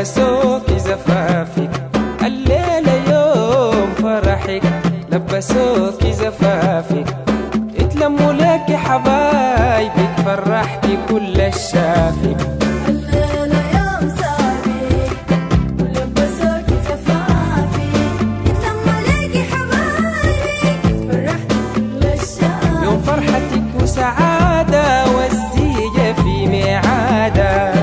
لبسوك زفافك الليلة يوم فرحك لبسوك زفافك اتلموا لك حبايبك فرحتي كل الشافك الليلة يوم سعدي ولبسوك زفافي اتلموا ليكي حبايبي فرحت كل الشام يوم فرحتك وسعادة والزيجة في ميعادة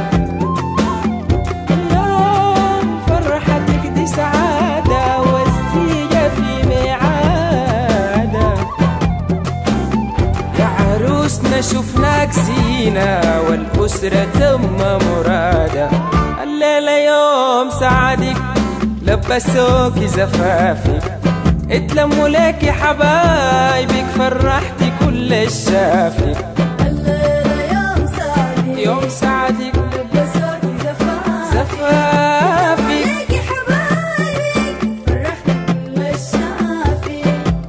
يوم فرحتك دي سعادة والزيجة في ميعادة يا عروسنا شفناك زينة والأسرة تم مرادة الليلة يوم سعدك لبسوك زفافك اتلموا لك حبايبك فرحتي كل الشافك الليلة يوم سعدي يوم سعدك لبسوك زفافي زفافك ليكي حبايبي فرحت كل الشافي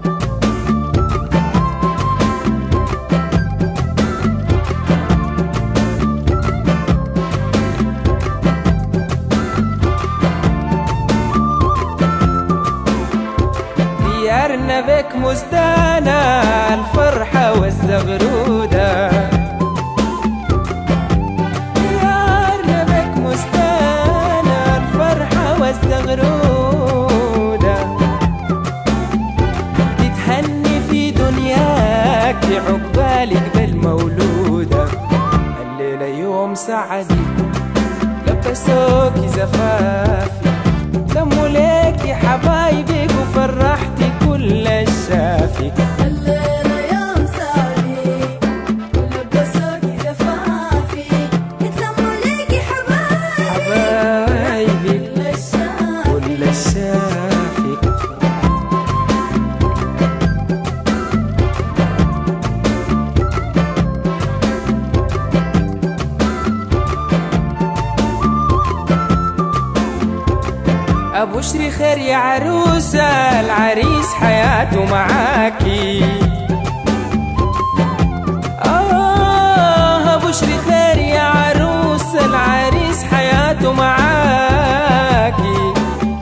ديارنا بك مزدانة الفرحة والزغرودة ديارنا بك مزدانة الفرحة والزغرودة تتهني في دنياك عقبالك بالمولودة الليلة يوم سعدي لبسوك زفافي لموا ليكي حبايبك وفرحتي كل الشافي الليلة يوم سعدي ولبسوك زفافي اتلموا ليكي حبايبي حبايبك كل الشافي كل الشافي ابو شري خير يا عروسه العريس حياته معاكي آه أبو شري خير يا عروس العريس حياته معاكي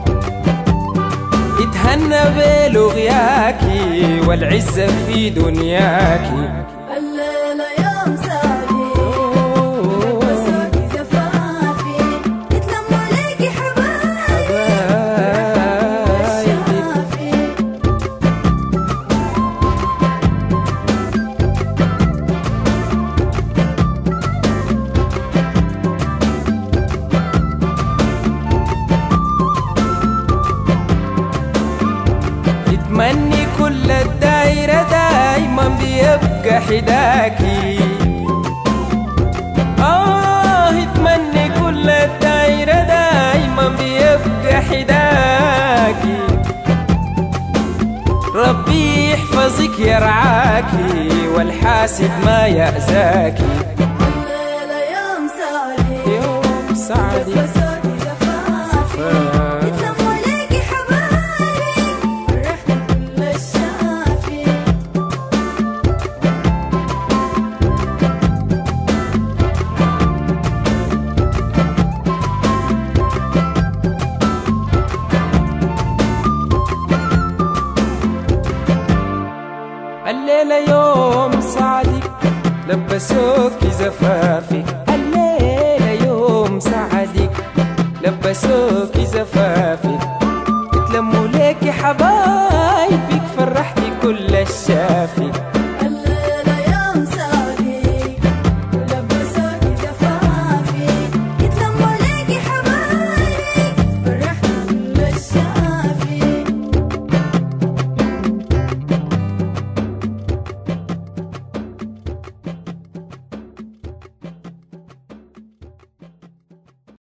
يتهنى بلغياكي والعزة في دنياكي الليلة يوم سعدي لبسوك زفافي اتلموا ليكي حبايبي حبايبي الشافي يتمني كل الدايرة دايما بيبقى حداكي آه يتمني كل الدايرة دايما بيبقى حداكي ربي يحفظك يرعاكي والحاسد ما يأذاكي الليلة يوم سعدي يوم سعدي لبسوك زفافي اتلموا ليكي حبايبي فرحت كل الشافي الليلة يوم سعدك لبسوك زفافك الليلة يوم سعدك لبسوك زفافك اتلموا ليك حبايبك